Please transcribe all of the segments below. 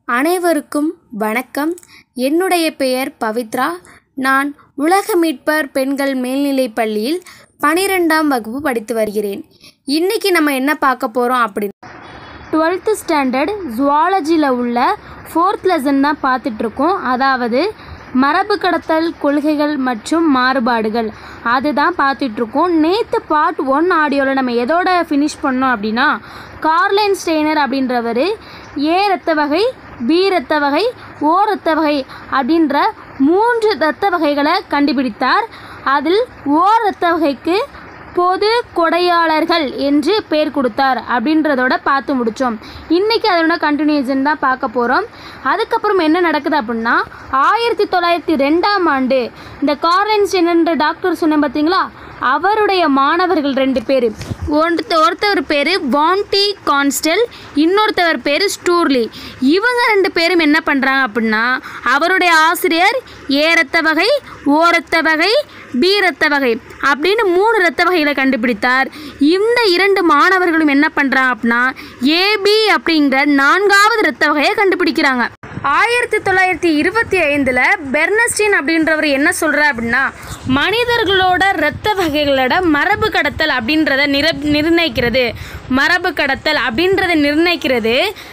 அனைவருக்கும் வணக்கம் என்னுடைய பெயர் பவித்ரா நான் உலக மீட்பர் பெண்கள் மேல்நிலைப் பள்ளியில் பனிரெண்டாம் வகுப்பு படித்து வருகிறேன் இன்னைக்கு நம்ம என்ன பார்க்க போகிறோம் அப்படின்னு டுவெல்த்து ஸ்டாண்டர்ட் ஜுவாலஜியில் உள்ள ஃபோர்த் லெசன் தான் பார்த்துட்ருக்கோம் அதாவது மரபு கடத்தல் கொள்கைகள் மற்றும் மாறுபாடுகள் அதுதான் பார்த்துட்ருக்கோம் நேற்று பார்ட் ஒன் ஆடியோவில் நம்ம எதோட ஃபினிஷ் பண்ணோம் அப்படின்னா கார்லைன் ஸ்டெய்னர் அப்படின்றவர் ஏ ரத்த வகை பி ரத்த வகை ஓ ரத்த வகை அப்படின்ற மூன்று இரத்த வகைகளை கண்டுபிடித்தார் அதில் ஓ ரத்த வகைக்கு பொது கொடையாளர்கள் என்று பெயர் கொடுத்தார் அப்படின்றதோட பார்த்து முடித்தோம் இன்றைக்கி அதோட கண்டினியூஷன் தான் பார்க்க போகிறோம் அதுக்கப்புறம் என்ன நடக்குது அப்படின்னா ஆயிரத்தி தொள்ளாயிரத்தி ரெண்டாம் ஆண்டு இந்த கார்லன்ஸ்டன் என்ற டாக்டர் சொன்னேன் பார்த்தீங்களா அவருடைய மாணவர்கள் ரெண்டு பேர் ஒருத்த ஒருத்தவர் பேர் வான்டி கான்ஸ்டல் இன்னொருத்தவர் பேர் ஸ்டூர்லி இவங்க ரெண்டு பேரும் என்ன பண்ணுறாங்க அப்படின்னா அவருடைய ஆசிரியர் ஏ ரத்த வகை ஓ ரத்த வகை பி ரத்த வகை அப்படின்னு மூணு ரத்த வகைகளை கண்டுபிடித்தார் இந்த இரண்டு மாணவர்களும் என்ன பண்ணுறாங்க அப்படின்னா ஏபி அப்படிங்கிற நான்காவது ரத்த வகையை கண்டுபிடிக்கிறாங்க ஆயிரத்தி தொள்ளாயிரத்தி இருபத்தி ஐந்தில் பெர்னஸ்டின் அப்படின்றவர் என்ன சொல்கிறார் அப்படின்னா மனிதர்களோட இரத்த வகைகளோட மரபு கடத்தல் அப்படின்றத நிர நிர்ணயிக்கிறது மரபு கடத்தல் அப்படின்றத நிர்ணயிக்கிறது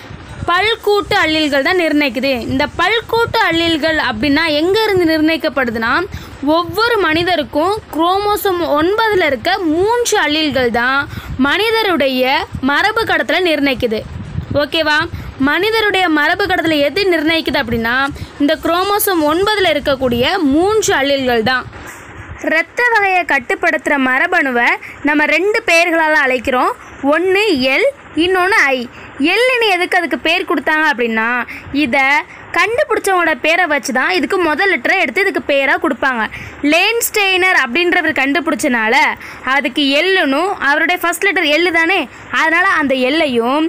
பல்கூட்டு அல்லீல்கள் தான் நிர்ணயிக்குது இந்த பல்கூட்டு அல்லீல்கள் அப்படின்னா எங்கேருந்து நிர்ணயிக்கப்படுதுன்னா ஒவ்வொரு மனிதருக்கும் குரோமோசோம் ஒன்பதில் இருக்க மூன்று அல்லீல்கள் தான் மனிதருடைய மரபு கடத்தலை நிர்ணயிக்குது ஓகேவா மனிதருடைய மரபு கடத்தலை எது நிர்ணயிக்குது அப்படின்னா இந்த குரோமோசோம் ஒன்பதில் இருக்கக்கூடிய மூன்று அல்லீல்கள் தான் இரத்த வகையை கட்டுப்படுத்துகிற மரபணுவை நம்ம ரெண்டு பெயர்களால் அழைக்கிறோம் ஒன்று எல் இன்னொன்று ஐ எல்லுன்னு எதுக்கு அதுக்கு பேர் கொடுத்தாங்க அப்படின்னா இதை கண்டுபிடிச்சவங்களோட பேரை வச்சு தான் இதுக்கு முதல் லெட்டரை எடுத்து இதுக்கு பேராக கொடுப்பாங்க லேன்ஸ்டெய்னர் அப்படின்றவர் கண்டுபிடிச்சனால அதுக்கு எல்லுனும் அவருடைய ஃபர்ஸ்ட் லெட்டர் எள்ளு தானே அதனால் அந்த எல்லையும்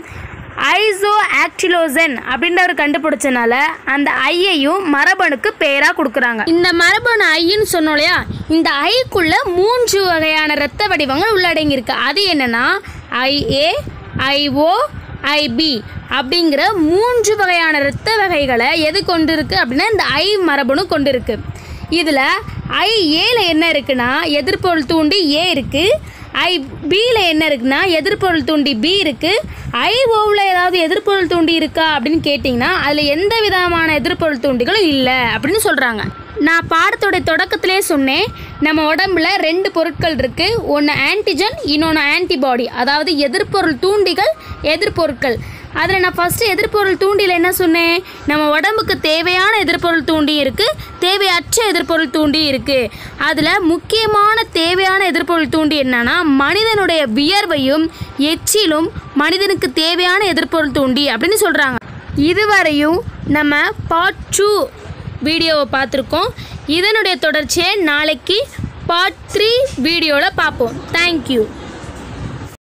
ஐசோ ஆக்டிலோசன் அப்படின்றவர் கண்டுபிடிச்சனால அந்த ஐயையும் மரபணுக்கு பேராக கொடுக்குறாங்க இந்த மரபணு ஐன்னு சொன்னோம் இல்லையா இந்த ஐக்குள்ள மூன்று வகையான இரத்த வடிவங்கள் உள்ளடங்கியிருக்கு அது என்னன்னா ஐஏ ஐஓ ஐபி அப்படிங்கிற மூன்று வகையான இரத்த வகைகளை எது கொண்டு இருக்கு அப்படின்னா இந்த ஐ மரபணு கொண்டு இருக்கு இதில் ஐ ஏல என்ன இருக்குன்னா எதிர்ப்பொருள் தூண்டி ஏ இருக்குது ஐ பியில் என்ன இருக்குன்னா எதிர்ப்பொருள் தூண்டி பி இருக்குது ஐ ஓவில் ஏதாவது எதிர்ப்பொருள் தூண்டி இருக்கா அப்படின்னு கேட்டிங்கன்னா அதில் எந்த விதமான எதிர்ப்பொருள் தூண்டிகளும் இல்லை அப்படின்னு சொல்கிறாங்க நான் பாடத்தோட தொடக்கத்திலே சொன்னேன் நம்ம உடம்புல ரெண்டு பொருட்கள் இருக்குது ஒன்று ஆன்டிஜன் இன்னொன்று ஆன்டிபாடி அதாவது எதிர்ப்பொருள் தூண்டிகள் எதிர்ப்பொருட்கள் அதில் நான் ஃபஸ்ட்டு எதிர்ப்பொருள் தூண்டியில் என்ன சொன்னேன் நம்ம உடம்புக்கு தேவையான எதிர்ப்பொருள் தூண்டி இருக்குது தேவையற்ற எதிர்ப்பொருள் தூண்டி இருக்குது அதில் முக்கியமான தேவையான எதிர்ப்பொருள் தூண்டி என்னன்னா மனிதனுடைய வியர்வையும் எச்சிலும் மனிதனுக்கு தேவையான எதிர்ப்பொருள் தூண்டி அப்படின்னு சொல்கிறாங்க இதுவரையும் நம்ம பார்ட் டூ வீடியோவை பார்த்துருக்கோம் இதனுடைய தொடர்ச்சியை நாளைக்கு பார்ட் த்ரீ வீடியோவில் பார்ப்போம் தேங்க்யூ